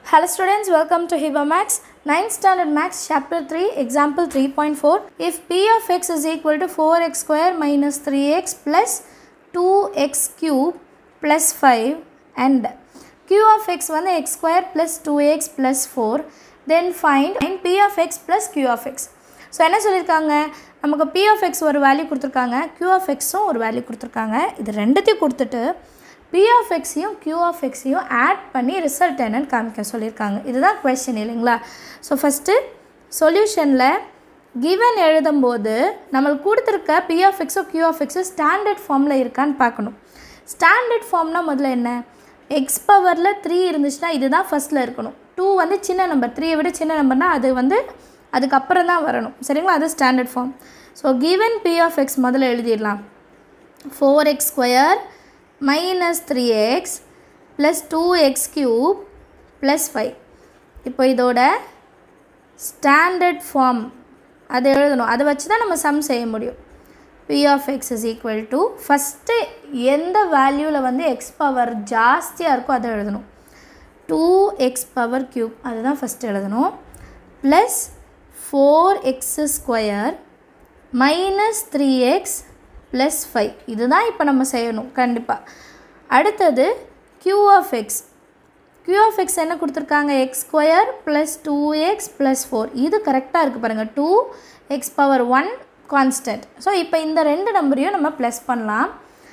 Hello students, welcome to Hiba Max. 9th standard Max chapter 3 example 3.4. If p of x is equal to 4x square minus 3x plus 2x cube plus 5 and q of x வந்து x square plus 2x plus 4 then find p of x plus q of x. ஸோ என்ன சொல்லியிருக்காங்க நமக்கு p of x ஒரு value கொடுத்துருக்காங்க q of xும் ஒரு value கொடுத்துருக்காங்க இது ரெண்டுத்தையும் கொடுத்துட்டு p of xையும் q of xையும் ஆட் பண்ணி ரிசல்ட் என்னன்னு காமிக்க சொல்லியிருக்காங்க இதுதான் கொஷின் இல்லைங்களா ஸோ ஃபஸ்ட்டு சொல்யூஷனில் கிவன் எழுதும்போது நம்மளுக்கு கொடுத்துருக்க p of xோ q of xோ ஸ்டாண்டர்ட் ஃபார்மில் இருக்கான்னு பார்க்கணும் ஸ்டாண்டர்ட் ஃபார்ம்னா முதல்ல என்ன எக்ஸ் பவரில் த்ரீ இருந்துச்சுன்னா இதுதான் ஃபஸ்ட்டில் இருக்கணும் டூ வந்து சின்ன நம்பர் த்ரீயை விட சின்ன நம்பர்னால் அது வந்து அதுக்கப்புறம் தான் வரணும் சரிங்களா அது standard form so given P of x முதல்ல எழுதிடலாம் four x square minus three x plus two x cube plus five இப்போ இதோட ஸ்டாண்டர்ட் ஃபார்ம் அதை எழுதணும் அதை வச்சு தான் நம்ம சம் செய்ய முடியும் P of x is equal to first எந்த வேல்யூவில் வந்து எக்ஸ் பவர் ஜாஸ்தியாக இருக்கோ அதை எழுதணும் டூ எக்ஸ் பவர் க்யூப் அதுதான் ஃபஸ்ட்டு எழுதணும் plus four x square minus three x plus five இதுதான் இப்போ நம்ம செய்யணும் கண்டிப்பாக அடுத்தது Q of x Q of x என்ன கொடுத்துருக்காங்க x square plus two x plus four இது கரெக்டாக இருக்குது பாருங்கள் two x power one constant so இப்போ இந்த ரெண்டு நம்பரையும் நம்ம ப்ளஸ் பண்ணலாம்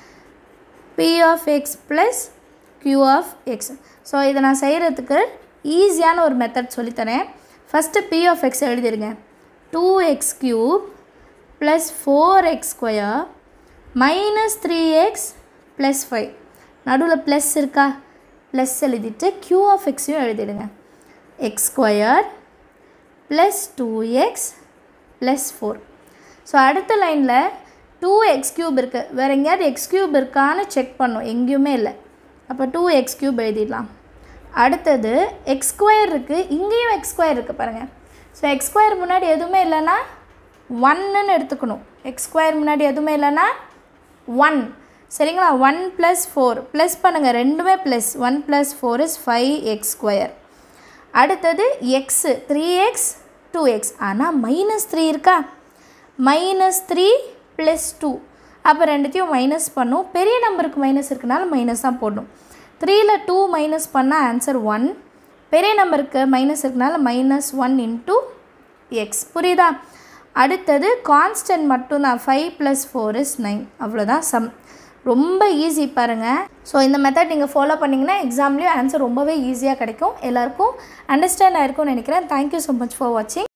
P of x plus Q of x so இதை நான் செய்கிறதுக்கு ஈஸியான ஒரு மெத்தட் சொல்லித்தரேன் ஃபஸ்ட்டு பி ஆஃப் எக்ஸ் எழுதிருங்க two x cube plus four x square minus three x plus five நடுவில் ப்ளஸ் இருக்கா ப்ளஸ் எழுதிட்டு க்யூ ஆஃப் எக்ஸையும் எழுதிடுங்க x square plus two x plus four so அடுத்த லைனில் டூ எக்ஸ் க்யூப் இருக்குது வேறு எங்கேயாவது எக்ஸ் க்யூப் இருக்கான்னு செக் பண்ணோம் எங்கேயுமே இல்லை அப்போ டூ எக்ஸ் க்யூப் எழுதிடலாம் அடுத்தது எக்ஸ் ஸ்கொயர் இருக்குது இங்கேயும் எக்ஸ் ஸ்கொயர் இருக்குது பாருங்கள் ஸோ எக்ஸ் ஸ்கொயர் முன்னாடி எதுவுமே இல்லைன்னா ஒன்னுன்னு எடுத்துக்கணும் எக்ஸ் ஸ்கொயர் முன்னாடி எதுவுமே இல்லைன்னா ஒன் சரிங்களா ஒன் ப்ளஸ் ஃபோர் ப்ளஸ் பண்ணுங்கள் ரெண்டுமே plus one plus four is five x square அடுத்தது x three x two x ஆனால் மைனஸ் த்ரீ இருக்கா மைனஸ் த்ரீ ப்ளஸ் டூ அப்போ ரெண்டுத்தையும் மைனஸ் பண்ணும் பெரிய நம்பருக்கு மைனஸ் இருக்கனால மைனஸ் தான் போடணும் த்ரீயில் டூ மைனஸ் பண்ணால் ஆன்சர் ஒன் பெரிய நம்பருக்கு மைனஸ் இருக்கனால மைனஸ் ஒன் இன்ட்டு எக்ஸ் புரியுதா அடுத்தது கான்ஸ்டன்ட் மட்டும்தான் five plus four is nine அவ்வளோதான் சம் ரொம்ப ஈஸி பாருங்கள் ஸோ இந்த மெத்தட் நீங்கள் ஃபாலோ பண்ணிங்கன்னா எக்ஸாம்லேயும் ஆன்சர் ரொம்பவே ஈஸியாக கிடைக்கும் எல்லாருக்கும் அண்டர்ஸ்டாண்ட் ஆயிருக்கும்னு நினைக்கிறேன் தேங்க்யூ ஸோ மச் ஃபார் வாட்சிங்